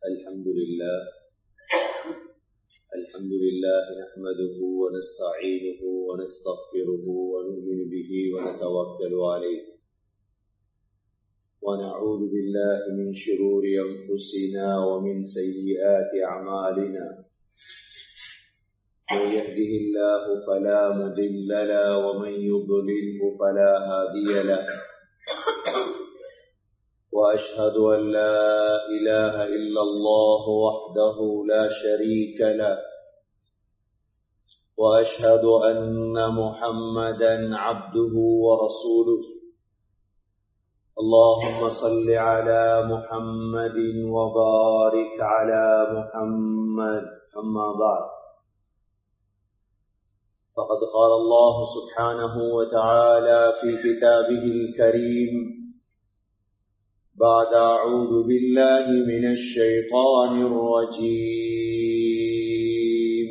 الحمد لله الحمد لله نحمده ونستعينه ونستغفره ونؤمن به ونتوكل عليه ونعوذ بالله من شرور أنفسنا ومن سيئات أعمالنا من يهده الله فلا مضل له ومن يضلله فلا هادي له وأشهد أن لا إله إلا الله وحده لا شريك له وأشهد أن محمدا عبده ورسوله اللهم صل على محمد وبارك على محمد أما بعد فقد قال الله سبحانه وتعالى في كتابه الكريم بعد أعوذ بالله من الشيطان الرجيم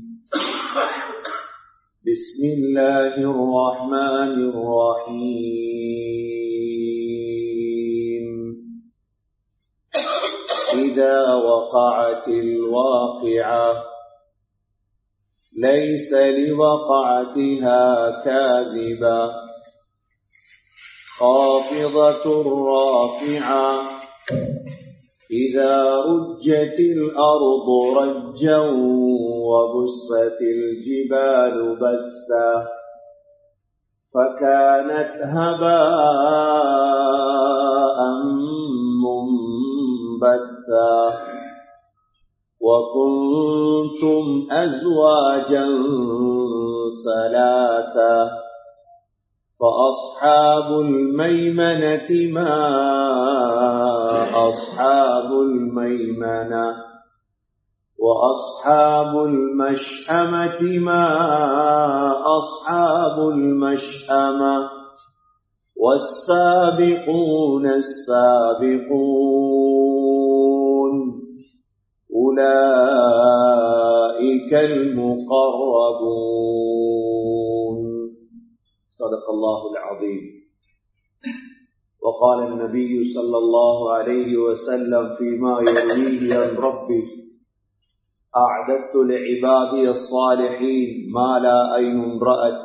بسم الله الرحمن الرحيم إذا وقعت الواقعة ليس لوقعتها كاذبة خافضة رافعة إذا رجت الأرض رجا وبست الجبال بسا فكانت هباء منبثا وكنتم أزواجا ثلاثة فأصحاب الميمنة ما أصحاب الميمنة وأصحاب المشأمة ما أصحاب المشأمة والسابقون السابقون أولئك المقربون صدق الله العظيم وقال النبي صلى الله عليه وسلم فيما يرويه عن ربي أعددت لعبادي الصالحين ما لا عين رأت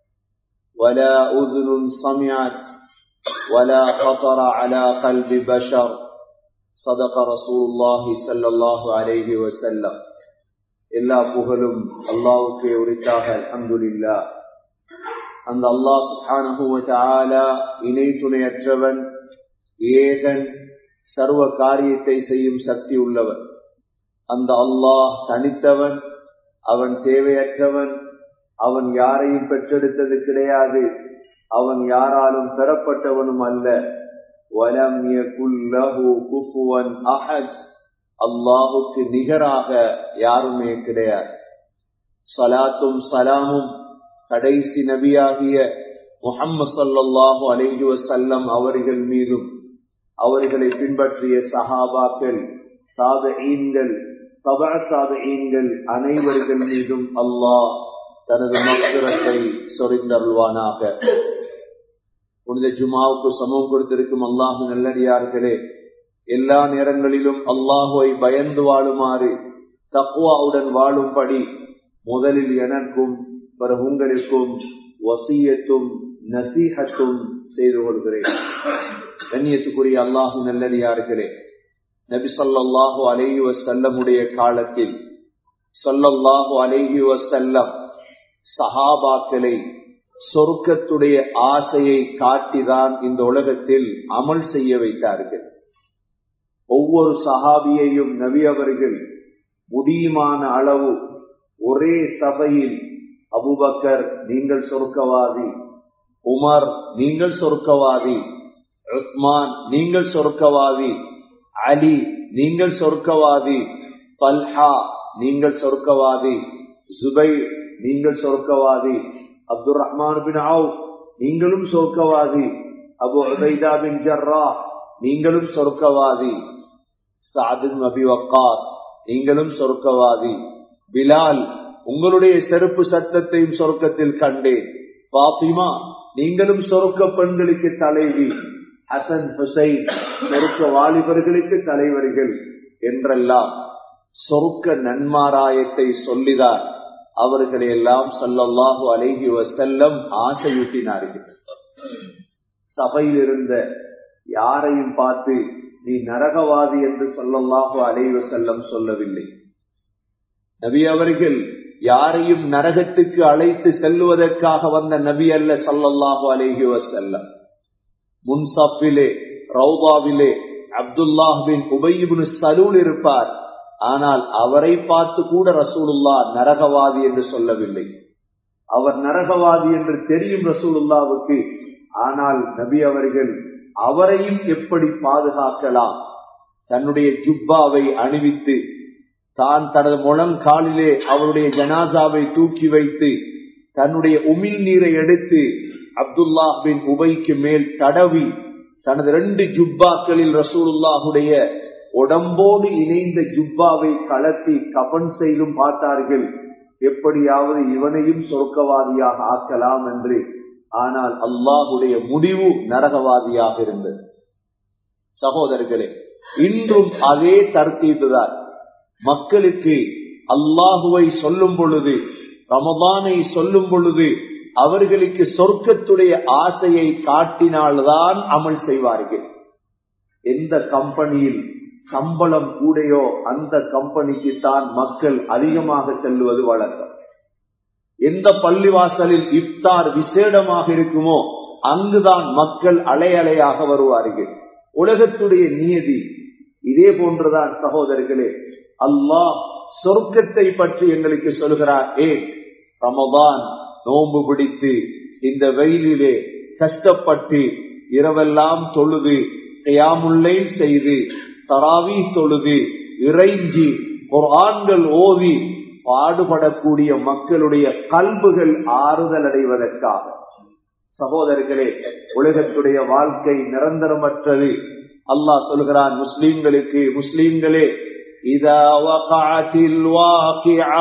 ولا أذن سمعت ولا خطر على قلب بشر صدق رسول الله صلى الله عليه وسلم எல்லா புகழும் அல்லாவுக்கே உரித்தாக அல்ஹம்துலில்லா அந்த அல்லாஹ் சுஹானஹுவ இணை துணையற்றவன் ஏகன் சர்வ காரியத்தை செய்யும் சக்தி உள்ளவன் அந்த அல்லாஹ் தனித்தவன் அவன் தேவையற்றவன் அவன் யாரையும் பெற்றெடுத்தது கிடையாது அவன் யாராலும் பெறப்பட்டவனும் அல்ல வலம் குஃபுவன் அஹஜ் அல்லாஹுக்கு நிகராக யாருமே கிடையாது சலாத்தும் சலாமும் கடைசி நபியாகிய முகம்மது சல்லாஹு அலைஹி வசல்லம் அவர்கள் மீதும் அவர்களை பின்பற்றிய சஹாபாக்கள் சாதஈன்கள் தபா சாதஈன்கள் அனைவர்கள் மீதும் அல்லாஹ் தனது மக்தரத்தை சொரிந்தருள்வானாக புனித ஜுமாவுக்கு சமூகம் கொடுத்திருக்கும் அல்லாஹு நல்லடியார்களே எல்லா நேரங்களிலும் அல்லாஹுவை பயந்து வாழுமாறு தக்குவாவுடன் வாழும்படி முதலில் எனக்கும் பிறகு உங்களுக்கும் வசியத்தும் நசீகத்தும் செய்து கொள்கிறேன் கண்ணியத்துக்குரிய அல்லாஹு நல்லடியார்களே நபி சொல்லாஹு அலேஹி வசல்லமுடைய காலத்தில் சொல்லல்லாஹு அலேஹி வசல்லம் சஹாபாக்களை சொருக்கத்துடைய ஆசையை காட்டிதான் இந்த உலகத்தில் அமல் செய்ய வைத்தார்கள் ஒவ்வொரு சஹாபியையும் நபி அவர்கள் முடியுமான அளவு ஒரே சபையில் அபுபக்கர் நீங்கள் சொர்க்கவாதி உமர் நீங்கள் சொர்க்கவாதி உஸ்மான் நீங்கள் சொர்க்கவாதி அலி நீங்கள் சொர்க்கவாதி பல்ஹா நீங்கள் சொர்க்கவாதி ஜுபை நீங்கள் சொர்க்கவாதி அப்துல் ரஹ்மான் பின் ஆவ் நீங்களும் சொர்க்கவாதி அபு உபைதா பின் ஜர்ரா நீங்களும் சொர்க்கவாதி சாதின் அபி வக்காஸ் நீங்களும் சொர்க்கவாதி பிலால் உங்களுடைய செருப்பு சத்தத்தையும் சொர்க்கத்தில் கண்டேன் பாத்திமா நீங்களும் சொர்க்க பெண்களுக்கு தலைவி ஹசன் ஹுசைன் சொர்க்க வாலிபர்களுக்கு தலைவர்கள் என்றெல்லாம் சொருக்க நன்மாராயத்தை சொல்லிதான் அவர்களை எல்லாம் சொல்லல்லாஹு அலைகி வசல்லம் ஆசையூட்டினார்கள் சபையில் இருந்த யாரையும் பார்த்து நீ நரகவாதி என்று சொல்லல்லாஹு அலைவ செல்லம் சொல்லவில்லை நபி அவர்கள் யாரையும் நரகத்துக்கு அழைத்து செல்வதற்காக வந்த நபி அல்ல சல்லல்லாஹு அலைஹி வசல்லம் முன்சப்பிலே ரவுபாவிலே அப்துல்லாஹ் பின் உபயிபின் சலூல் இருப்பார் ஆனால் அவரை பார்த்து கூட ரசூலுல்லா நரகவாதி என்று சொல்லவில்லை அவர் நரகவாதி என்று தெரியும் ரசூலுல்லாவுக்கு ஆனால் நபி அவர்கள் அவரையும் எப்படி பாதுகாக்கலாம் தன்னுடைய ஜுப்பாவை அணிவித்து தான் தனது முழங்காலிலே அவருடைய ஜனாசாவை தூக்கி வைத்து தன்னுடைய உமிழ் நீரை எடுத்து அப்துல்லா பின் உபைக்கு மேல் தடவி தனது ரெண்டு ஜுப்பாக்களில் ரசூலுல்லாஹுடைய உடம்போடு இணைந்த ஜுப்பாவை கலத்தி கபன் செய்தும் பார்த்தார்கள் எப்படியாவது இவனையும் சொர்க்கவாதியாக ஆக்கலாம் என்று ஆனால் அல்லாஹுடைய முடிவு நரகவாதியாக இருந்தது சகோதரர்களே இன்றும் அதே தர்த்தீப்புதான் மக்களுக்கு அல்லாஹுவை சொல்லும் பொழுது ரமபானை சொல்லும் பொழுது அவர்களுக்கு சொர்க்கத்துடைய ஆசையை காட்டினால்தான் அமல் செய்வார்கள் எந்த கம்பெனியில் சம்பளம் கூடையோ அந்த கம்பெனிக்கு தான் மக்கள் அதிகமாக செல்வது வழக்கம் எந்த பள்ளிவாசலில் இஃப்தார் விசேடமாக இருக்குமோ அங்குதான் மக்கள் அலையலையாக வருவார்கள் உலகத்துடைய நியதி இதே போன்றுதான் சகோதரர்களே அல்லாஹ் சொர்க்கத்தை பற்றி எங்களுக்கு சொல்கிறார் ஏ ரமதான் நோன்பு பிடித்து இந்த வெயிலிலே கஷ்டப்பட்டு இரவெல்லாம் தொழுது கையாமுல்லை செய்து தராவி தொழுது இறைஞ்சி குரான்கள் ஓதி பாடுபடக்கூடிய மக்களுடைய கல்புகள் ஆறுதல் அடைவதற்காக சகோதரர்களே உலகத்துடைய வாழ்க்கை நிரந்தரமற்றது அல்லாஹ் சொல்கிறான் முஸ்லீம்களுக்கு முஸ்லீம்களே இதா வகாத்தில் வாக்கியா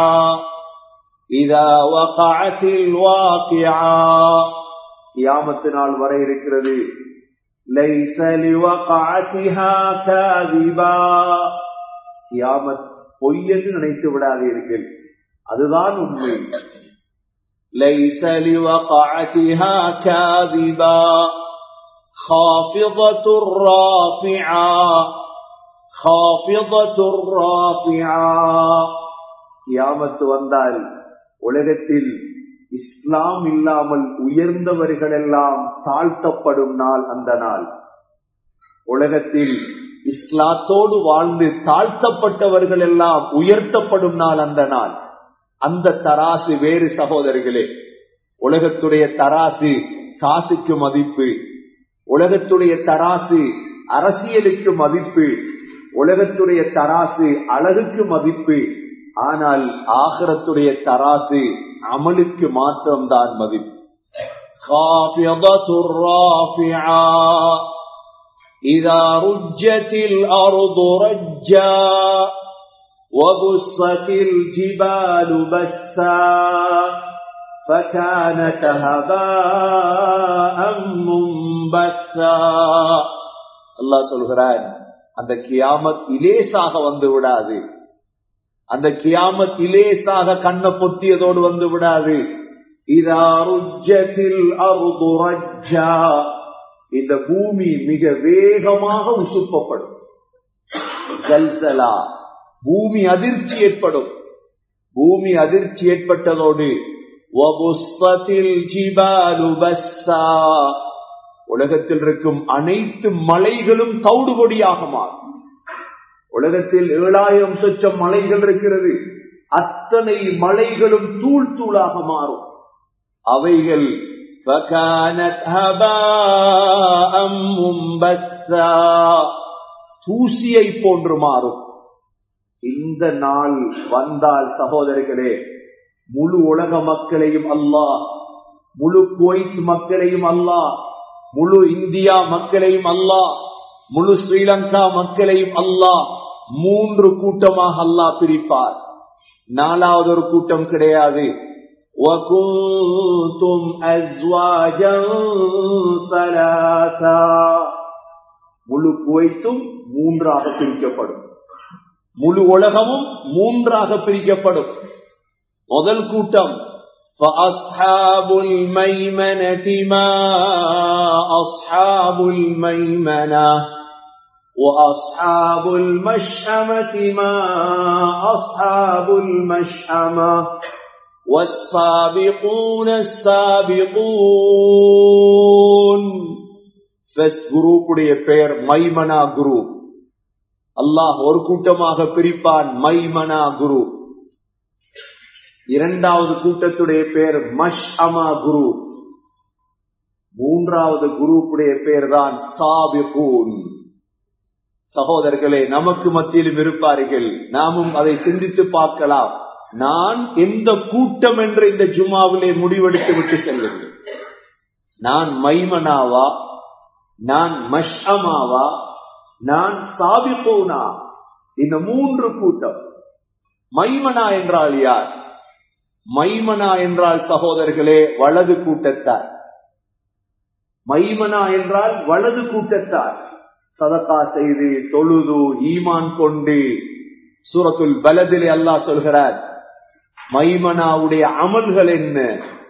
இதா வகாத்தில் வாக்கியா கியாமத்து நாள் வர இருக்கிறது லைஸ லிவகாத்திஹா காதிபா கியாமத் பொய் என்று நினைத்து விடாதீர்கள் அதுதான் உண்மை லைஸ லிவகாத்திஹா காதிபா خافضة رافعة خافضة رافعة கியாமத்து வந்தால் உலகத்தில் இஸ்லாம் இல்லாமல் உயர்ந்தவர்கள் எல்லாம் தாழ்த்தப்படும் நாள் அந்த நாள் உலகத்தில் இஸ்லாத்தோடு வாழ்ந்து தாழ்த்தப்பட்டவர்கள் எல்லாம் உயர்த்தப்படும் நாள் அந்த நாள் அந்த தராசு வேறு சகோதரர்களே உலகத்துடைய தராசு காசுக்கு மதிப்பு உலகத்துடைய தராசு அரசியலுக்கு மதிப்பு உலகத்துடைய தராசு அழகுக்கு மதிப்பு ஆனால் ஆகரத்துடைய தராசு அமலுக்கு மாத்திரம்தான் மதிப்பு إذا رجت الأرض رجا وبست الجبال بسا فكانت هباء منبثا அல்லாஹ் சொல்கிறான் அந்த கியாமத் இலேசாக வந்து விடாது அந்த கியாமத் இலேசாக கண்ண பொத்தியதோடு வந்து விடாது إذا رجت الأرض رجا இந்த பூமி மிக வேகமாக உசுப்பப்படும் ஜல்சலா பூமி அதிர்ச்சி ஏற்படும் பூமி அதிர்ச்சி ஏற்பட்டதோடு وبسط الجبال بسا உலகத்தில் இருக்கும் அனைத்து மலைகளும் தௌடுபொடியாக மாறும் உலகத்தில் ஏழாயிரம் சொச்சம் மலைகள் இருக்கிறது அத்தனை மலைகளும் தூள் தூளாக மாறும் அவைகள் فكانت هباء منبثا தூசியை போன்று மாறும் இந்த நாள் வந்தால் சகோதரர்களே முழு உலக மக்களையும் அல்லாஹ் முழு குவைத் மக்களையும் அல்லாஹ் முழு இந்தியா மக்களையும் அல்லாஹ் முழு ஸ்ரீலங்கா மக்களையும் அல்லாஹ் மூன்று கூட்டமாக அல்லாஹ் பிரிப்பார் நாலாவது ஒரு கூட்டம் கிடையாது وكنتم أزواجا ثلاثا முழு குவைத்தும் மூன்றாக பிரிக்கப்படும் முழு உலகமும் மூன்றாக பிரிக்கப்படும் முதல் கூட்டம் فأصحاب الميمنة ما أصحاب الميمنة وأصحاب المشأمة ما أصحاب المشأمة والسابقون السابقون ஃபர்ஸ்ட் குரூப்புடைய பெயர் மைமனா குரு அல்லாஹ் ஒரு கூட்டமாக பிரிப்பான் மைமனா குரு இரண்டாவது கூட்டத்துடைய பெயர் மஷ் அமா குரு மூன்றாவது குரூப்புடைய பெயர் தான் சாபிகூன் சகோதரர்களே நமக்கு மத்தியிலும் இருப்பார்கள் நாமும் அதை சிந்தித்து பார்க்கலாம் நான் எந்த கூட்டம் என்ற இந்த ஜுமாவிலே முடிவெடுத்து விட்டு செல்லுங்கள் நான் மைமனாவா நான் மஷமாவா நான் சாபிப்போனா இந்த மூன்று கூட்டம் மைமனா என்றால் யார் மைமனா என்றால் சகோதரர்களே வலது கூட்டத்தார் மைமனா என்றால் வலது கூட்டத்தார் சதக்கா செய்து தொழுது ஈமான் கொண்டு சூரத்துல் பலதிலே அல்லாஹ் சொல்கிறார் மைமனாவுடைய அமல்கள் என்ன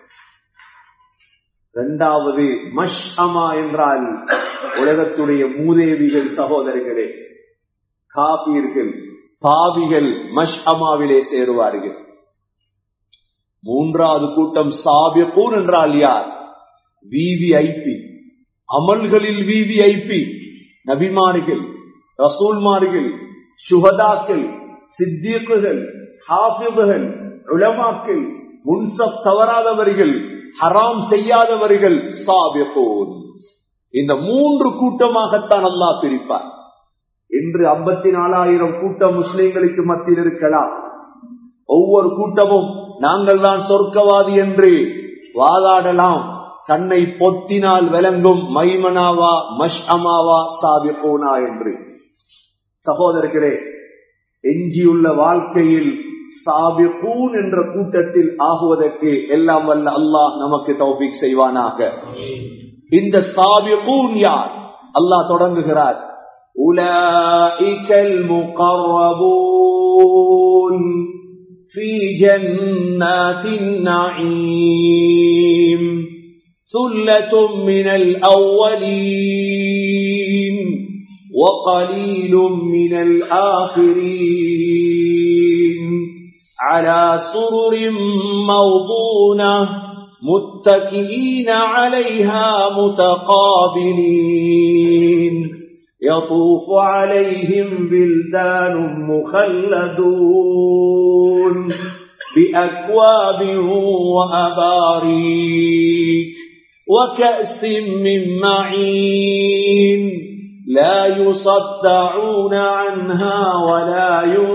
இரண்டாவது மஷ் அமா என்றால் உலகத்துடைய மூதேவிகள் சகோதரிகளே காபீர்கள் பாவிகள் மஷ் அமாவிலே சேருவார்கள் மூன்றாவது கூட்டம் சாபியப்பூன் என்றால் யார் விவிஐபி அமல்களில் விவிஐபி நபிமார்கள் ரசூல்மார்கள் சுகதாக்கள் சித்தீக்குகள் ஹாஃபிதுகள் உலமாக்கள் முன்சப் தவறாதவர்கள் ஹராம் செய்யாதவர்கள் சாபியப்போன் இந்த மூன்று கூட்டமாகத்தான் அல்லாஹ் பிரிப்பார் இன்று ஐம்பத்தி நாலாயிரம் கூட்டம் முஸ்லிம்களுக்கு மத்தியில் இருக்கலாம் ஒவ்வொரு கூட்டமும் நாங்கள் தான் சொர்க்கவாதி என்று வாதாடலாம் கண்ணை பொத்தினால் விளங்கும் மைமனாவா மஷ்அமாவா சாபிப்போனா என்று சகோதரர்களே எஞ்சியுள்ள வாழ்க்கையில் சாபிப்பூன் என்ற கூட்டத்தில் ஆகுவதற்கு எல்லாம் வல்ல அல்லாஹ் நமக்கு தௌபிக் செய்வானாக இந்த சாபிப்பூன் யார் அல்லாஹ் தொடங்குகிறார் أولئك المقربون في جنات النعيم ثلة من الأولين وقليل من الآخرين على سرر موضونة متكئين عليها متقابلين يطوف عليهم بلدان مخلدون بأكواب وأباريك وكأس من معين لا يصدعون عنها ولا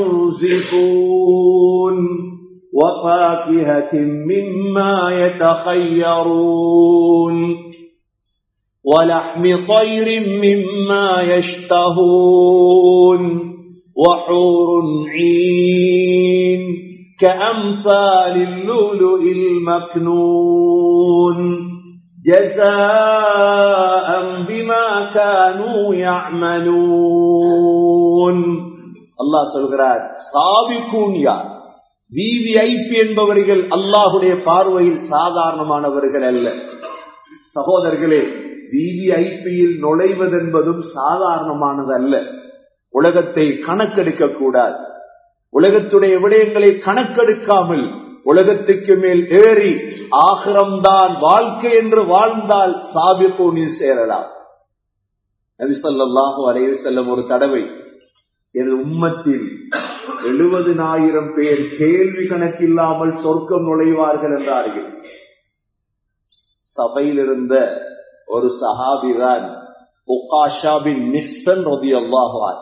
ينزفون وفاكهة مما يتخيرون ولحم طير مما يشتهون وحور عين كأمثال اللؤلؤ المكنون جزاء بما كانوا يعملون الله சொல்கிறார் சாபிகூன் யார் விவிஐபி என்பவர்கள் அல்லாஹுடைய பார்வையில் சாதாரணமானவர்கள் அல்ல சகோதரர்களே விவிஐபியில் நுழைவதென்பதும் சாதாரணமானது அல்ல உலகத்தை கணக்கெடுக்க கூடாது உலகத்துடைய விடயங்களை கணக்கெடுக்காமல் உலகத்துக்கு மேல் ஏறி ஆகிரம்தான் வாழ்க்கை என்று வாழ்ந்தால் சாபிப்போனில் சேரலாம் நபிசல்லாஹு அலைய செல்லும் ஒரு தடவை எனது உம்மத்தில் எழுபதினாயிரம் பேர் கேள்வி கணக்கில்லாமல் சொர்க்கம் நுழைவார்கள் என்றார்கள் சபையில் இருந்த ஒரு சஹாபிதான் உகாஷாபின் நிக்சன் ரதி அல்லாஹான்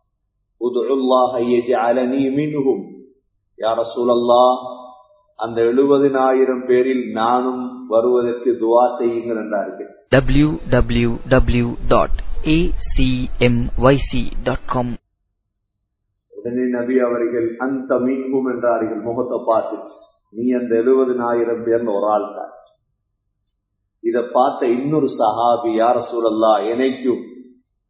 அந்த எழுபதினாயிரம் பேரில் நானும் வருவதற்கு துவா செய்யுங்கள் என்றார்கள் www.acmyc.com உடனே நபி அவர்கள் அந்த மீன்கும் என்றார்கள் முகத்தை பார்த்து நீ அந்த எழுபதினாயிரம் பேர்ல ஒரு ஆள் தான் இத பார்த்த இன்னொரு சஹாபி யார சூழல்லா எனக்கும்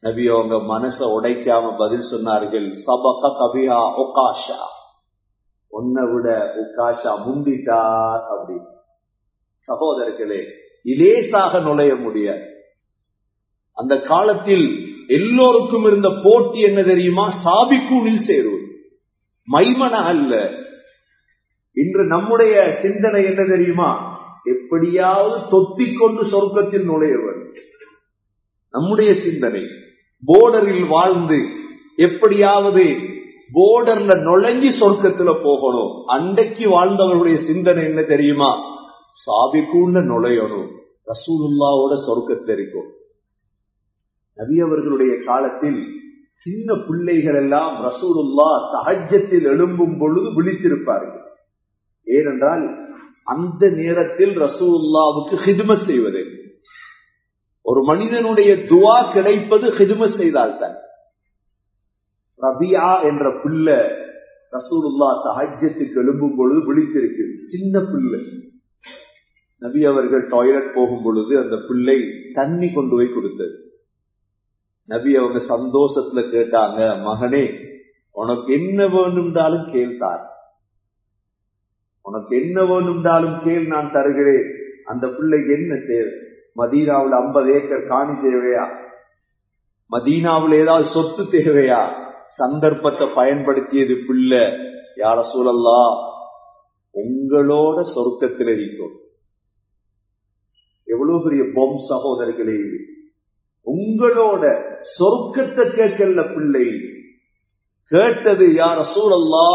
நபி அவங்க மனச உடைக்காம பதில் சொன்னார்கள் சபக கபியா ஒகாஷா உன்னை விட உக்காஷா முந்திட்டார் அப்படின்னு சகோதரர்களே இலேசாக நுழைய முடியாது அந்த காலத்தில் எல்லோருக்கும் இருந்த போட்டி என்ன தெரியுமா சாபிக்கூனில் சேருவது மைமன அல்ல இன்று நம்முடைய சிந்தனை என்ன தெரியுமா எப்படியாவது தொத்திக் கொண்டு சொர்க்கத்தில் நுழைய வேண்டும் நம்முடைய சிந்தனை போர்டரில் வாழ்ந்து எப்படியாவது போர்டர்ல நுழைஞ்சி சொர்க்கத்துல போகணும் அன்றைக்கு வாழ்ந்தவர்களுடைய சிந்தனை என்ன தெரியுமா சாபிக்குள்ள நுழையணும் ரசூலுல்லாவோட சொர்க்கத்தில் இருக்கும் நபி அவர்களுடைய காலத்தில் சின்ன பிள்ளைகள் எல்லாம் ரசூலுல்லா சஹஜத்தில் எழும்பும் பொழுது விழித்திருப்பார்கள் ஏனென்றால் அந்த நேரத்தில் ரசூலுல்லாவுக்கு ஹிதுமத் செய்வது ஒரு மனிதனுடைய துவா கிடைப்பது ஹிதுமத் செய்தால்தான் ரபியா என்ற பிள்ளை ரசூலுல்லா சஹஜத்துக்கு எழும்பும் பொழுது விழித்திருக்கு சின்ன பிள்ளை நபி அவர்கள் டாய்லெட் போகும் பொழுது அந்த பிள்ளை தண்ணி கொண்டு போய் கொடுத்தது நபி அவங்க சந்தோஷத்துல கேட்டாங்க மகனே உனக்கு என்ன வேணும்னாலும் கேள்தார் உனக்கு என்ன வேணும்னாலும் கேள் நான் தருகிறேன் அந்த பிள்ளைக்கு என்ன தேவை மதீனாவில் ஐம்பது ஏக்கர் காணி தேவையா மதீனாவில் ஏதாவது சொத்து தேவையா சந்தர்ப்பத்தை பயன்படுத்தியது பிள்ளை யார சூழல்லா உங்களோட சொர்க்கத்தில் இருக்கும் எவ்வளவு பெரிய பொம் சகோதரர்களே இது உங்களோட சொர்க்கத்தை கேட்கல பிள்ளை கேட்டது யார சூழல்லா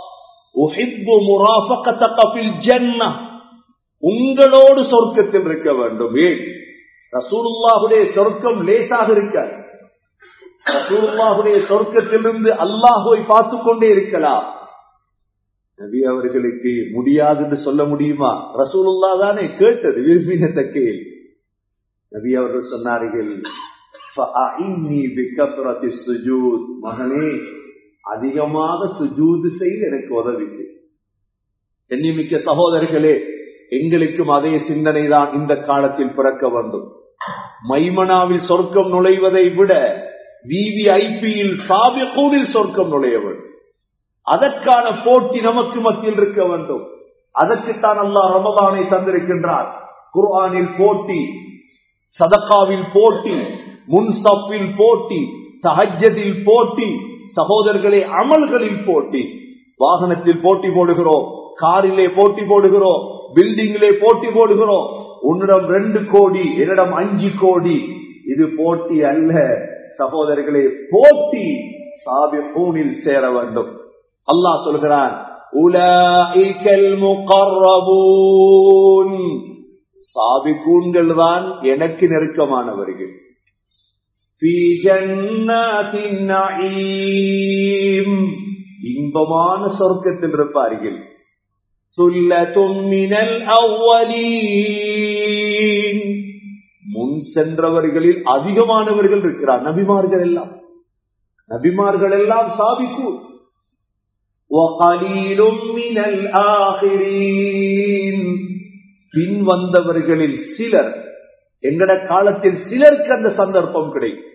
உங்களோடு சொர்க்கத்தில் இருக்க வேண்டும் ஏன் ரசூலுல்லாஹுடைய சொர்க்கம் லேசாக இருக்காது ரசூலுல்லாஹுடைய சொர்க்கத்திலிருந்து அல்லாஹுவை பார்த்து கொண்டே இருக்கலாம் நபி அவர்களுக்கு முடியாது என்று சொல்ல முடியுமா ரசூலுல்லா தானே கேட்டது விரும்பினத்தக்கே நபி அவர்கள் சொன்னார்கள் மகனே அதிகமாக சுஜூது செய்து எனக்கு உதவிச்சு எண்ணிமிக்க சகோதரர்களே எங்களுக்கும் அதே சிந்தனை தான் இந்த காலத்தில் பிறக்க வேண்டும் மைமனாவில் சொர்க்கம் நுழைவதை விட விவிஐபியில் சாபியக்கூரில் சொர்க்கம் நுழைய வேண்டும் அதற்கான போட்டி நமக்கு மத்தியில் இருக்க வேண்டும் அதற்குத்தான் அல்லாஹ் ரமதானை தந்திருக்கின்றார் குர்ஆனில் போட்டி சதக்காவில் போட்டி முன்சப்பில் போட்டி தஹஜதில் போட்டி சகோதரர்களே அமல்களில் போட்டி வாகனத்தில் போட்டி போடுகிறோம் காரிலே போட்டி போடுகிறோம் பில்டிங்கிலே போட்டி போடுகிறோம் உன்னிடம் ரெண்டு கோடி என்னிடம் அஞ்சு கோடி இது போட்டி அல்ல சகோதரர்களே போட்டி சாபி பூனில் சேர வேண்டும் அல்லாஹ் சொல்கிறான் உலகில் முகர்ரபூன் சாபிக்கூன்கள் தான் எனக்கு நெருக்கமானவர்கள் இன்பமான சொர்க்கத்தில் இருப்பார்கள் சொல்ல தொம்மினல் அவ்வலீன் முன் சென்றவர்களில் அதிகமானவர்கள் இருக்கிறார் நபிமார்கள் எல்லாம் நபிமார்கள் எல்லாம் சாபிக்கூர் பின் வந்தவர்களில் சிலர் எங்கட காலத்தில் சிலருக்கு அந்த சந்தர்ப்பம் கிடைக்கும்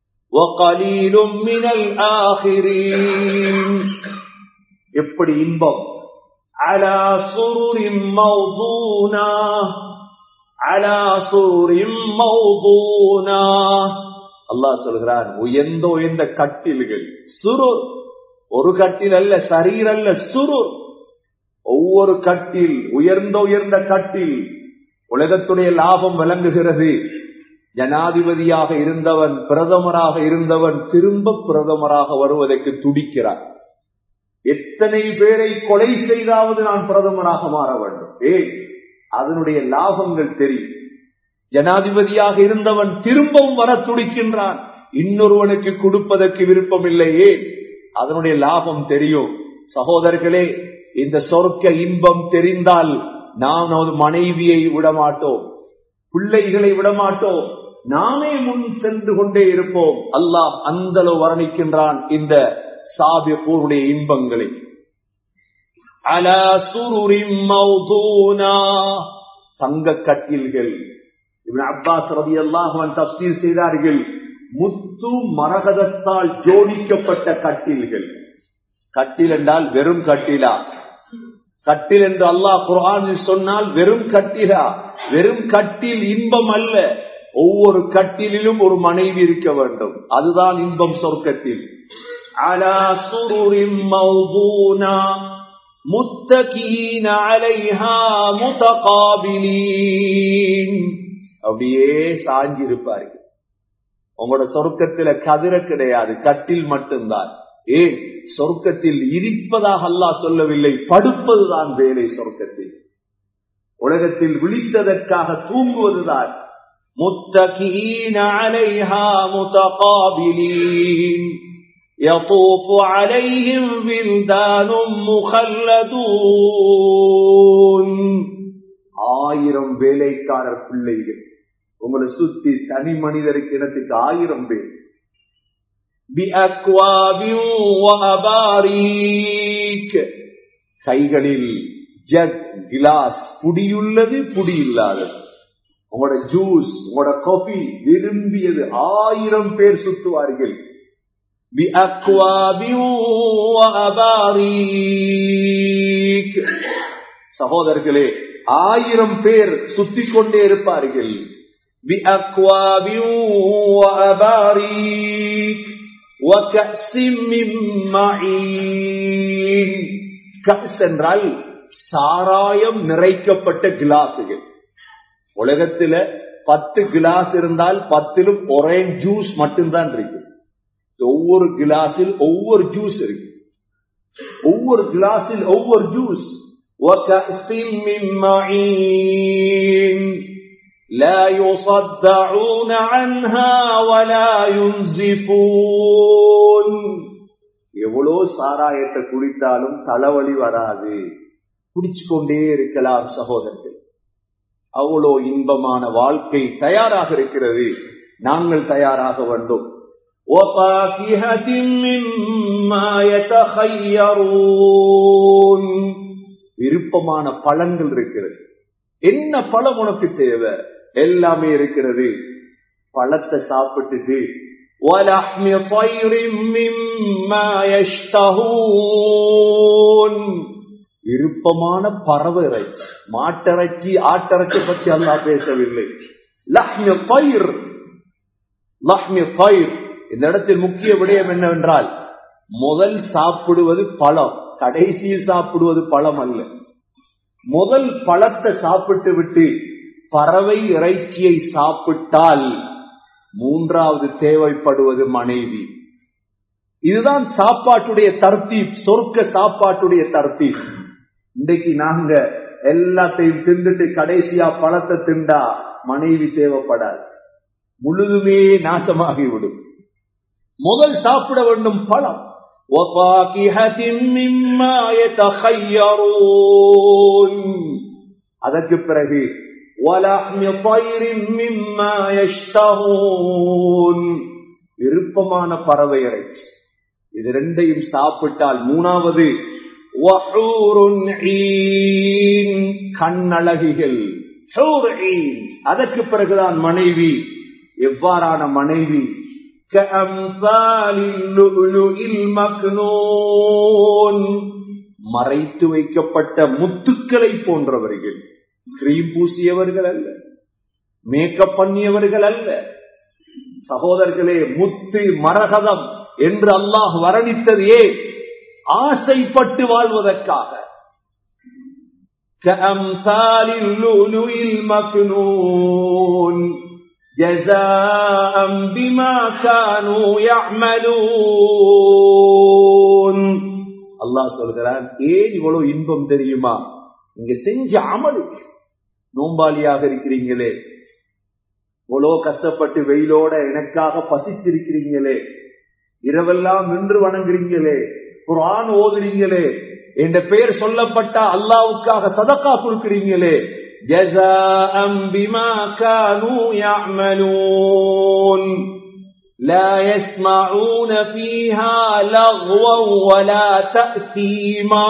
எப்படி இன்பம் அலா சுருரின் மௌதூனா அலா சுருரின் மௌதூனா அல்லாஹ் சொல்கிறான் உயர்ந்த உயர்ந்த கட்டில்கள் சுருர் ஒரு கட்டில் அல்ல சரீரல்ல சுருர் ஒவ்வொரு கட்டில் உயர்ந்த உயர்ந்த கட்டில் உலகத்துடைய லாபம் விளங்குகிறது ஜனாதிபதியாக இருந்தவன் பிரதமராக இருந்தவன் திரும்ப பிரதமராக வருவதற்கு துடிக்கிறார் எத்தனை பேரை கொலை செய்தாவது நான் பிரதமராக மாற வேண்டும் ஏன் அதனுடைய லாபங்கள் தெரியும் ஜனாதிபதியாக இருந்தவன் திரும்பவும் வர துடிக்கின்றான் இன்னொருவனுக்கு கொடுப்பதற்கு விருப்பம் இல்லையே அதனுடைய லாபம் தெரியும் சகோதரர்களே இந்த சொர்க்க இன்பம் தெரிந்தால் நாம் நமது மனைவியை விடமாட்டோம் பிள்ளைகளை விடமாட்டோம் நாமே முன் சென்று கொண்டே இருப்போம் அல்லாஹ் அந்த வர்ணிக்கின்றான் இந்த சாபியப்பூருடைய இன்பங்களை அலா சுருரின் தங்க கட்டில்கள் இவன் அப்பாஸ் ரவி அல்லாஹன் தப்சீல் செய்தார்கள் முத்து மரகதத்தால் ஜோடிக்கப்பட்ட கட்டில்கள் கட்டில் என்றால் வெறும் கட்டிலா கட்டில் என்று அல்லாஹ் குரானில் சொன்னால் வெறும் கட்டிலா வெறும் கட்டில் இன்பம் அல்ல ஒவ்வொரு கட்டிலும் ஒரு மனைவி இருக்க வேண்டும் அதுதான் இன்பம் சொர்க்கத்தில் அலா சுருரின் மௌபூனா முத்தகீன அலைஹா முத்தகாபிலீன் அப்படியே சாஞ்சிருப்பார்கள் உங்களோட சொர்க்கத்துல கதிர கிடையாது கட்டில் மட்டும்தான் ஏன் சொர்க்கத்தில் இருப்பதாக அல்லாஹ் சொல்லவில்லை படுப்பதுதான் வேலை சொர்க்கத்தில் உலகத்தில் விழித்ததற்காக தூங்குவதுதான் முத்தகீன அலைஹா முத்தகாபிலீன் يطوف عليهم ولدان مخلدون ஆயிரம் வேலைக்காரர் பிள்ளைகள் உங்களை சுத்தி தனி மனிதருக்கு இனத்துக்கு ஆயிரம் பேர் கைகளில் ஜக் கிளாஸ் புடியுள்ளது புடி இல்லாதது உங்களோட ஜூஸ் உங்களோட காபி விரும்பியது ஆயிரம் பேர் சுத்துவார்கள் சகோதரர்களே ஆயிரம் பேர் சுத்தி கொண்டே இருப்பார்கள் என்றால் சாராயம் நிறைக்கப்பட்ட கிளாஸுகள் உலகத்துல பத்து கிளாஸ் இருந்தால் பத்திலும் ஒரே ஜூஸ் மட்டும்தான் இருக்கு ஒவ்வொரு கிளாஸில் ஒவ்வொரு ஜூஸ் இருக்கு ஒவ்வொரு கிளாஸில் ஒவ்வொரு ஜூஸ் لا يصدعون عنها ولا ينزفون எவ்வளோ சாராயத்தை குடித்தாலும் தலைவலி வராது குடிச்சு கொண்டே இருக்கலாம் சகோதரர்கள் அவ்வளோ இன்பமான வாழ்க்கை தயாராக இருக்கிறது நாங்கள் தயாராக வேண்டும் وفاكهة مما يتخيرون விருப்பமான பழங்கள் இருக்கிறது என்ன பழம் உனக்கு தேவை எல்லாமே இருக்கிறது பழத்தை சாப்பிட்டுட்டு وَلَحْمِ طَيْرٍ مِّمَّا يَشْتَهُونَ விருப்பமான பறவை இறைச்சி மாட்டிறைச்சி ஆட்டிறைச்சி பற்றி அல்லா பேசவில்லை லஹ்மி பயிர் லஹ்மி பயிர் இந்த இடத்தில் முக்கிய விடயம் என்னவென்றால் முதல் சாப்பிடுவது பழம் கடைசியில் சாப்பிடுவது பழம் அல்ல முதல் பழத்தை சாப்பிட்டு விட்டு பறவை இறைச்சியை சாப்பிட்டால் மூன்றாவது தேவைப்படுவது மனைவி இதுதான் சாப்பாட்டுடைய தர்த்தீப் சொர்க்க சாப்பாட்டுடைய தர்த்தீப் இன்றைக்கு நாங்க எல்லாத்தையும் தின்னுட்டு கடைசியா பழத்தை திண்டா மனைவி தேவைப்படாது முழுதுமே நாசமாகிவிடும் முதல் சாப்பிட வேண்டும் பழம் அதற்கு பிறகு விருப்பமான பறவை இறைச்சி இது ரெண்டையும் சாப்பிட்டால் மூணாவது கண்ணழகிகள் அதற்கு பிறகுதான் மனைவி எவ்வாறான மனைவி மறைத்து வைக்கப்பட்ட முத்துக்களை போன்றவர்கள் கிரீம் பூசியவர்கள் அல்ல மேக்கப் பண்ணியவர்கள் அல்ல சகோதரர்களே முத்து மரகதம் என்று அல்லாஹ் வர்ணித்தது ஏன் ஆசைப்பட்டு வாழ்வதற்காக كأمثال اللؤلؤ المكنون جزاء بما كانوا يعملون அல்லாஹ் சொல்கிறான் ஏன் இவ்வளவு இன்பம் தெரியுமா நீங்க செஞ்ச அமலுக்கு நோம்பாளியாக இருக்கிறீங்களே இவ்வளோ கஷ்டப்பட்டு வெயிலோட எனக்காக பசித்திருக்கிறீங்களே இரவெல்லாம் நின்று வணங்குறீங்களே குரான் ஓதுறீங்களே என்ற பெயர் சொல்லப்பட்ட அல்லாவுக்காக சதக்கா கொடுக்கிறீங்களே جزاء بما كانوا يعملون لا يسمعون فيها لغوا ولا تأثيما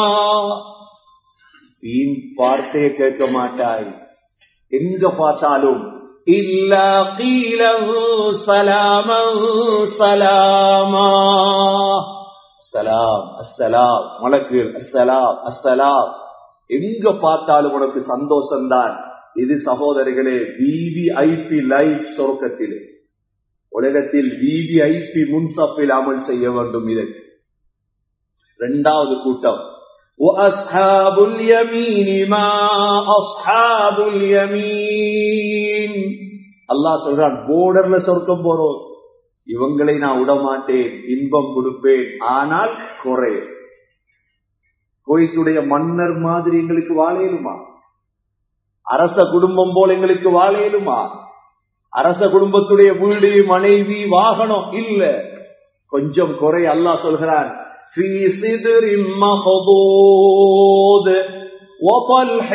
வீண் வார்த்தையை கேட்க மாட்டாய் எங்க பார்த்தாலும் إلا قيلا سلاما سلاما சலாம் அஸ்ஸலாம் மலக்குகள் அஸ்ஸலாம் அஸ்ஸலாம் எங்க பார்த்தாலும் உனக்கு சந்தோஷம்தான் இது சகோதரர்களே விவிஐபி லைஃப் சொர்க்கத்திலே உலகத்தில் விவிஐபி முன்சப்பில் அமல் செய்ய வேண்டும் இதற்கு இரண்டாவது கூட்டம் وأصحاب اليمين ما أصحاب اليمين அல்லாஹ் சொல்றான் போர்டர்ல சொர்க்கம் போறோம் இவங்களை நான் விடமாட்டேன் இன்பம் கொடுப்பேன் ஆனால் குறை கோயிலுடைய மன்னர் மாதிரி எங்களுக்கு வாழையிலுமா அரச குடும்பம் போல எங்களுக்கு வாழையிலுமா அரச குடும்பத்துடைய வீடு மனைவி வாகனம் இல்ல கொஞ்சம் குறை அல்லாஹ் சொல்கிறான் في صدر مخضود وطلح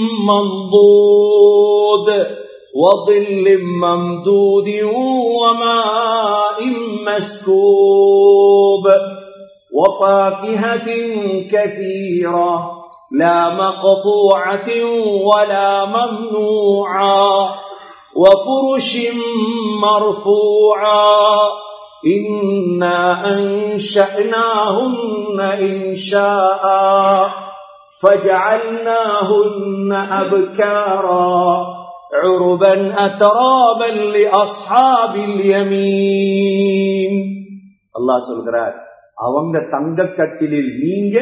منضود وظل ممدود وماء مسكوب وفاكهة كثيرة لا مقطوعة ولا ممنوعة وفرش مرفوعة إنا أنشأناهن إنشاء فجعلناهن أبكارا عربا أترابا لأصحاب اليمين அல்லாஹ் சொல்கிறார் அவங்க தங்க கட்டிலில் நீங்க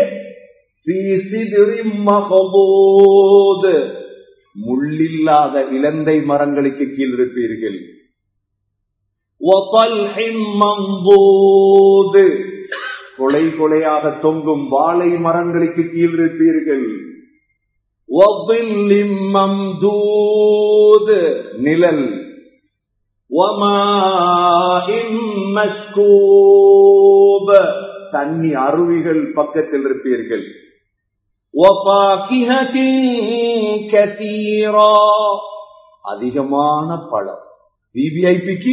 முள்ளில்லாத இலந்தை மரங்களுக்கு கீழ் இருப்பீர்கள் கொலை கொலையாக தொங்கும் வாழை மரங்களுக்கு கீழ் இருப்பீர்கள் நிழல் தண்ணி அருவிகள் பக்கத்தில் இருப்பீர்கள் அதிகமான பழம் விவிஐபிக்கு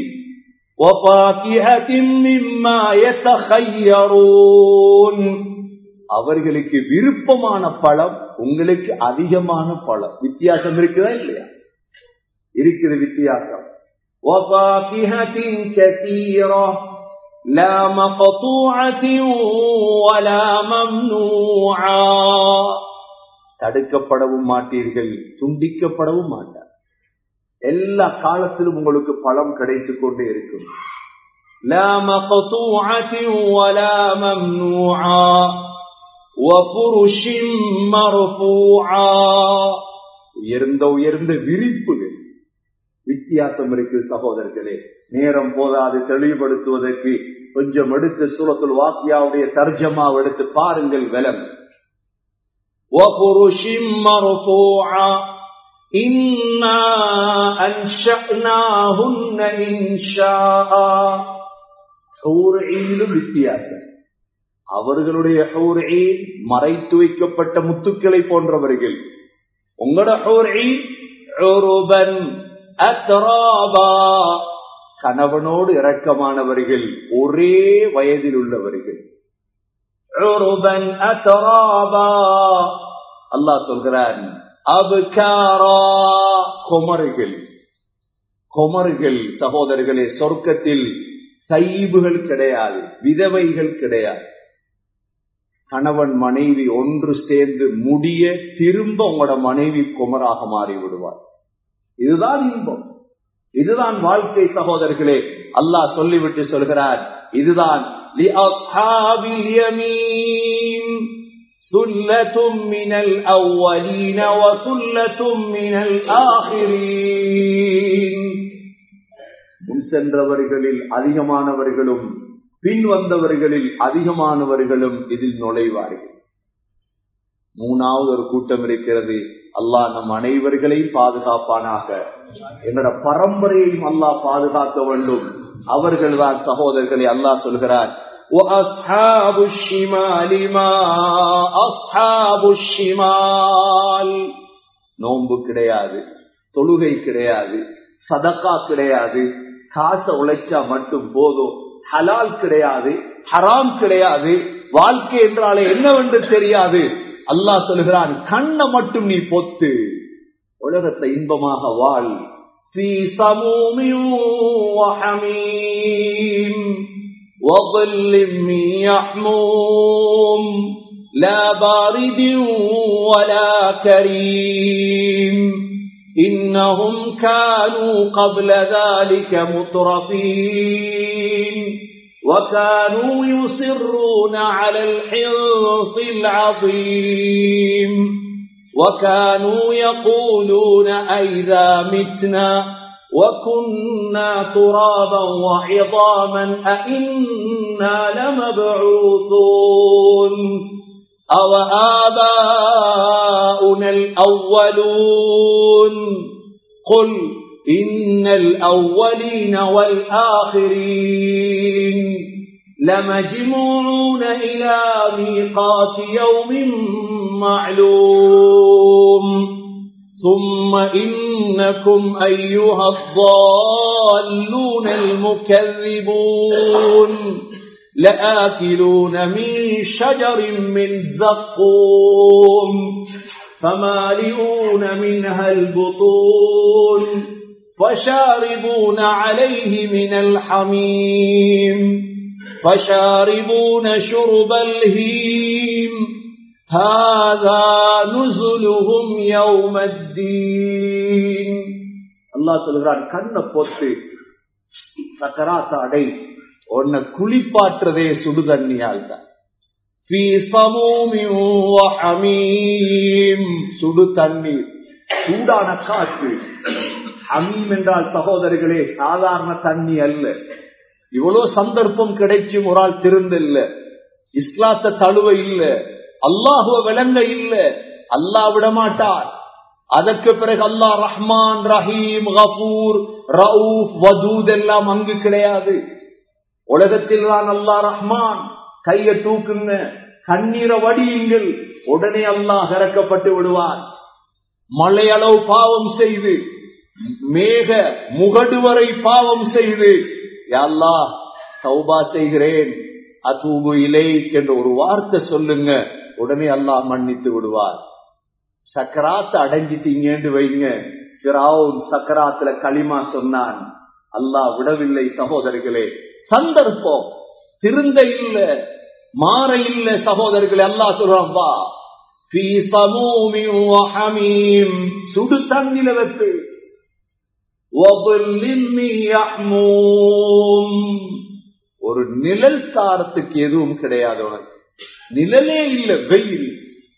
அவர்களுக்கு விருப்பமான பழம் உங்களுக்கு அதிகமான பழம் வித்தியாசம் இருக்குதா இல்லையா இருக்குது வித்தியாசம் وفاكهة كثيرة لا مقطوعة ولا ممنوعة தடுக்கப்படவும் மாட்டீர்கள் துண்டிக்கப்படவும் மாட்டார் எல்லா காலத்திலும் உங்களுக்கு பழம் கிடைத்துக் கொண்டே இருக்கும் لا مقطوعة ولا ممنوعة وفرش مرفوعة உயர்ந்த உயர்ந்த விரிப்புகள் வித்தியாசம் இருக்கு சகோதரர்களே நேரம் போதாது தெளிவுபடுத்துவதற்கு கொஞ்சம் எடுத்து சூரத்துல் வாக்கியாவுடைய தர்ஜமா எடுத்து பாருங்கள் விலம் وفرش مرفوعة إنا أنشأناهن إنشاء வித்தியாசம் அவர்களுடைய மறைத்து வைக்கப்பட்ட முத்துக்களை போன்றவர்கள் உங்களோட அத்ராபா கணவனோடு இரக்கமானவர்கள் ஒரே வயதில் உள்ளவர்கள் அல்லாஹ் சொல்கிறான் அபுகாரா கொமர்கள் கொமர்கள் சகோதரர்களே சொர்க்கத்தில் சைபுகள் கிடையாது விதவைகள் கிடையாது கணவன் மனைவி ஒன்று சேர்ந்து முடிய திரும்ப உங்களோட மனைவி குமராக மாறி விடுவார் இதுதான் இன்பம் இதுதான் வாழ்க்கை சகோதரர்களே அல்லாஹ் சொல்லிவிட்டு சொல்கிறார் இதுதான் ثلة من الأولين وثلة من الآخرين முன் சென்றவர்களில் அதிகமானவர்களும் பின் வந்தவர்களில் அதிகமானவர்களும் இதில் நுழைவார்கள் மூணாவது ஒரு கூட்டம் இருக்கிறது அல்லாஹ் நம் அனைவர்களையும் பாதுகாப்பானாக எங்களோட பரம்பரையையும் அல்லாஹ் பாதுகாக்க வேண்டும் அவர்கள் தான் சகோதரர்களை அல்லாஹ் சொல்கிறார் وأصحاب الشمال ما أصحاب الشمال நோன்பு கிடையாது தொழுகை கிடையாது சதக்கா கிடையாது காசை உழைச்சா மட்டும் போதும் ஹலால் கிடையாது ஹராம் கிடையாது வாழ்க்கை என்றாலே என்னவென்று தெரியாது அல்லாஹ் சொல்கிறான் கண்ணை மட்டும் நீ பொத்து உலகத்தை இன்பமாக வாழ் في سموم وحميم وظل من يحموم لا بارد ولا كريم إنهم كانوا قبل ذلك مترفين وكانوا يصرون على الحنص العظيم وكانوا يقولون أئذا متنا وكنا ترابا وعظاما أئنا لمبعوثون أو آباؤنا الأولون قل إن الأولين والآخرين لمجموعون إلى ميقات يوم معلوم ثم إنكم أيها الضالون المكذبون لآكلون من شجر من زقوم فمالئون منها البطون فشاربون عليه من الحميم فشاربون شرب الهيم هذا نزلهم يوم الدين அல்லாஹ் சொல்கிறான் கண்ணை போட்டு சக்கராத்த அடை உன்னை குளிப்பாற்றுறதே சுடு தண்ணியால் தான் في صموم وحميم சுடு தண்ணீர் சூடான காற்று ஹமீம் என்றால் சகோதரர்களே சாதாரண தண்ணி அல்ல இவ்வளவு சந்தர்ப்பம் கிடைச்சும் ஒரு ஆள் திருந்தில்ல இஸ்லாத்த தழுவ இல்ல அல்லாஹுவ விளங்க இல்ல அல்லாஹ் விட மாட்டார் அதற்கு பிறகு அல்லாஹ் ரஹ்மான் ரஹீம் கபூர் ரவுப் வதூத் எல்லாம் அங்கு கிடையாது உலகத்தில் தான் அல்லாஹ் ரஹ்மான் கைய தூக்குங்க கண்ணீரை வடியுங்கள் உடனே அல்லாஹ் இறக்கப்பட்டு விடுவார் மழை அளவு பாவம் செய்து மேக முகடு வரை பாவம் செய்து யல்லா சௌபா செய்கிறேன் அதூபு இலை என்ற ஒரு வார்த்தை சொல்லுங்க உடனே அல்லாஹ் மன்னித்து விடுவார் சக்கராத்த அடைஞ்சிட்டீங்கன்னு வைங்க பிராவுன் சக்கராத்துல களிமா சொன்னான் அல்லாஹ் விடவில்லை சகோதரர்களே சந்தர்ப்பம் திருந்த இல்ல மாற இல்ல சகோதரர்களே அல்லாஹ் சொல்றான் வா சுடு தண்ணில வைப்பு ஒரு நிழல் தாரத்துக்கு எதுவும் கிடையாது உனக்கு நிழலே இல்ல வெயில்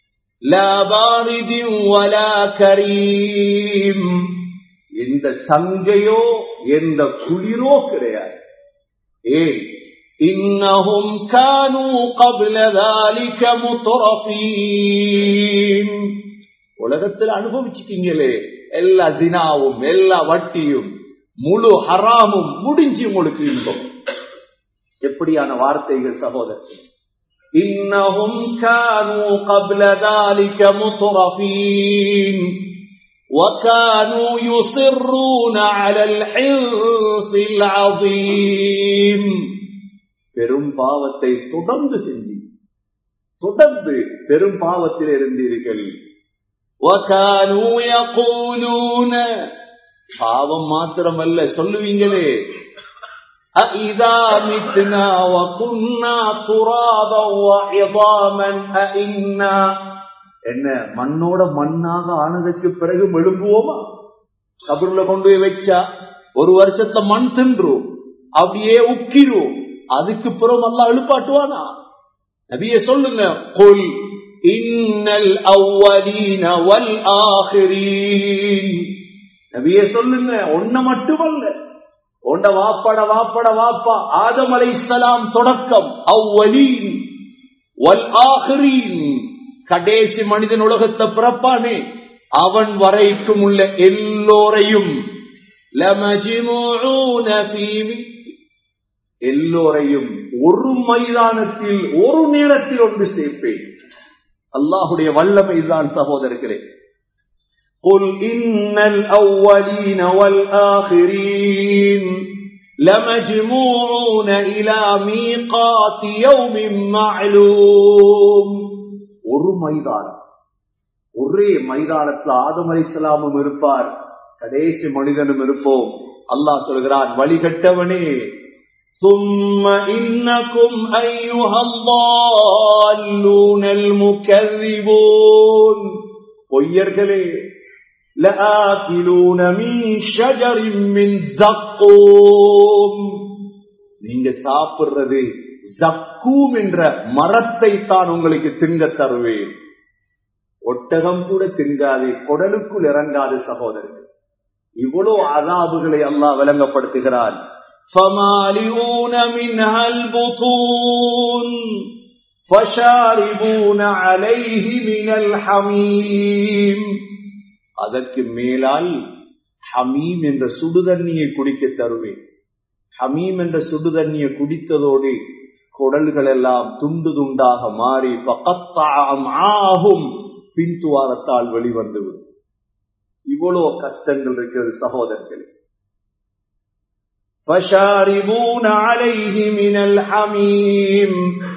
எந்த சங்கையோ எந்த குளிரோ கிடையாது ஏன் إنهم كانوا قبل ذلك مترفين உலகத்தில் அனுபவிச்சிட்டீங்களே எல்லா தினாவும் எல்லா வட்டியும் முழு ஹராமும் முடிஞ்சு உங்களுக்கு இன்பம் எப்படியான வார்த்தைகள் சகோதரர் إنهم كانوا قبل ذلك مترفين وكانوا يصرون على الحنث العظيم பெரும் பாவத்தை தொடர்ந்து செஞ்சு தொடர்ந்து பெரும் பாவத்தில் இருந்தீர்கள் وكانوا يقولون பாவம் மாத்திரமல்ல சொல்லுவீங்களே أإذا متنا وكنا ترابا وعظاما أئنا என்ன மண்ணோட மண்ணாக ஆனதுக்கு பிறகு எழும்புவோமா கபூர்ல கொண்டு போய் வச்சா ஒரு வருஷத்துல மண் தின்றும் அப்படியே உக்கிரும் அதுக்கு பிறகு நல்லா எழுப்பாட்டுவானா நபிய சொல்லுங்க قل إن الأولين والآخرين நபிய சொல்லுங்க ஒன்ன மட்டுமல்ல உண்ட வாப்பட வாப்பட வாப்பா ஆதம் அலைசலாம் தொடக்கம் அவ்வலீன் வல் ஆஹ்ரீன் கடைசி மனிதன் உலகத்தை பிறப்பானே அவன் வரைக்கும் உள்ள எல்லோரையும் لمجموعون في எல்லோரையும் ஒரு மைதானத்தில் ஒரு நேரத்தில் ஒன்று சேர்ப்பேன் அல்லாஹுடைய வல்லமைதான் சகோதரர்களே قل إن الأولين والآخرين لمجموعون إلى ميقات يوم معلوم ஒரு மைதானம் ஒரே மைதானத்தில் ஆதம் அலிசலாமும் இருப்பார் கடைசி மனிதனும் இருப்போம் அல்லாஹ் சொல்கிறான் வழிகட்டவனே ثم إنكم أيها الضالون المكذبون பொய்யர்களே لآكلون من شجر من زقوم நீங்க சாப்பிடுறது ஜக்கூம் என்ற மரத்தை தான் உங்களுக்கு திங்க தருவேன் ஒட்டகம் கூட திங்காது குடலுக்குள் இறங்காது சகோதரர்கள் இவ்வளவு அதாபுகளை அல்லாஹ் விளங்கப்படுத்துகிறான் فمالئون منها البطون فشاربون عليه من الحميم அதற்கு மேலால் ஹமீம் என்ற சுடுதண்ணியை குடிக்க தருவேன் ஹமீம் என்ற சுடுதண்ணியை குடித்ததோடு குடல்கள் எல்லாம் துண்டு துண்டாக மாறி ஆகும் பின்துவாரத்தால் வெளிவந்துவிடும் இவ்வளவு கஷ்டங்கள் இருக்கிறது சகோதரர்களே فشاربون عليه من الحميم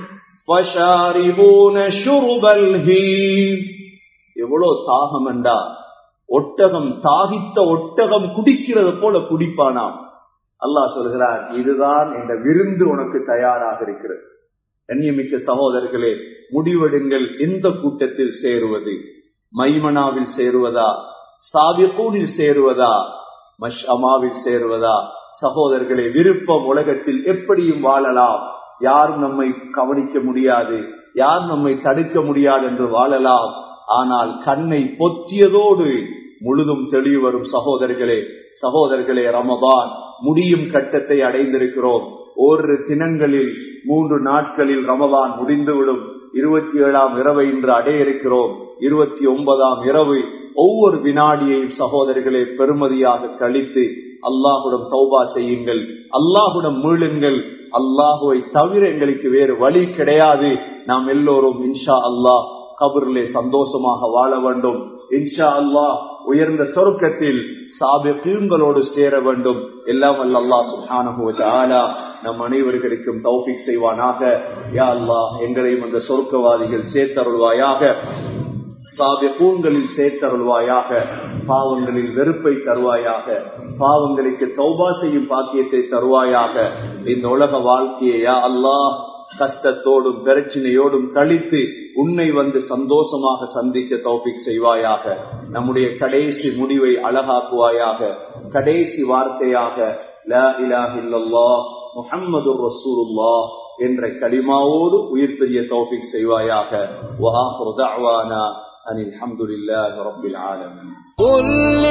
فشاربون شرب الهيم எவ்வளவு தாகம் என்றா ஒட்டகம் தாகித்த ஒட்டகம் குடிக்கிறது போல குடிப்பானாம் அல்லாஹ் சொல்கிறார் இதுதான் இந்த விருந்து உனக்கு தயாராக இருக்கிறது கண்ணியமிக்க சகோதரர்களே முடிவெடுங்கள் எந்த கூட்டத்தில் சேருவது மைமனாவில் சேருவதா சாபிகூனில் சேருவதா மஷ்அமாவில் சேருவதா சகோதரர்களே விருப்பம் உலகத்தில் எப்படியும் வாழலாம் யாரும் நம்மை கவனிக்க முடியாது யார் நம்மை தடுக்க முடியாது என்று வாழலாம் ஆனால் கண்ணை பொத்தியதோடு முழுதும் தெளிவு வரும் சகோதரர்களே சகோதரர்களே ரமபான் முடியும் கட்டத்தை அடைந்திருக்கிறோம் ஓரிரு தினங்களில் மூன்று நாட்களில் ரமபான் முடிந்துவிடும் இருபத்தி ஏழாம் இரவை இன்று அடைய இருக்கிறோம் இருபத்தி ஒன்பதாம் இரவு ஒவ்வொரு வினாடியையும் சகோதரர்களே பெருமதியாக கழித்து அல்லாஹுடன் சௌபா செய்யுங்கள் அல்லாஹுடன் மீளுங்கள் அல்லாஹுவை தவிர எங்களுக்கு வேறு வழி கிடையாது நாம் எல்லோரும் இன்ஷா அல்லாஹ் கபரிலே சந்தோஷமாக வாழ வேண்டும் இன்ஷா அல்லாஹ் உயர்ந்த சொருக்கத்தில் சாபிகளோடு சேர வேண்டும் எல்லாம் அல்லா சுஹானஹுவா நம் அனைவர்களுக்கும் தௌபிக் செய்வானாக யா அல்லாஹ் எங்களையும் அந்த சொர்க்கவாதிகள் சேர்த்தருள்வாயாக சாபியப்பூன்களில் சேர்த்தருள்வாயாக பாவங்களில் வெறுப்பை தருவாயாக பாவங்களுக்கு தௌபா செய்யும் பாக்கியத்தை தருவாயாக இந்த உலக வாழ்க்கையா அல்லாஹ் கஷ்டத்தோடும் பிரச்சனையோடும் கழித்து உன்னை வந்து சந்தோஷமாக சந்திக்க தௌபிக் செய்வாயாக நம்முடைய கடைசி முடிவை அழகாக்குவாயாக கடைசி வார்த்தையாக லா இலாஹ இல்லல்லாஹ் முஹம்மது ரசூலுல்லா என்ற களிமாவோடு உயிர் பெரிய தௌபிக் செய்வாயாக வஆஹிரு தஅவானா அன் அல்ஹம்துலில்லாஹி ரப்பில் ஆலமீன் قل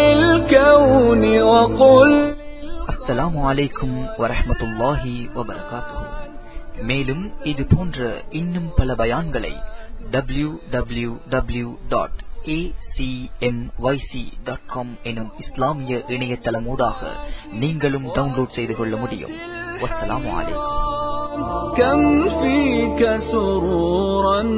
للكون وقل அஸ்ஸலாமு அலைக்கும் வரஹ்மத்துல்லாஹி வபரகாத்துஹு மேலும் இது போன்ற இன்னும் பல பயான்களை டபிள்யூ டபிள்யூ டபிள்யூ டாட் எனும் இஸ்லாமிய இணையதளமூடாக நீங்களும் டவுன்லோட் செய்து கொள்ள முடியும் வஸ்ஸலாமு அலைக்கும் كم فيك سرورا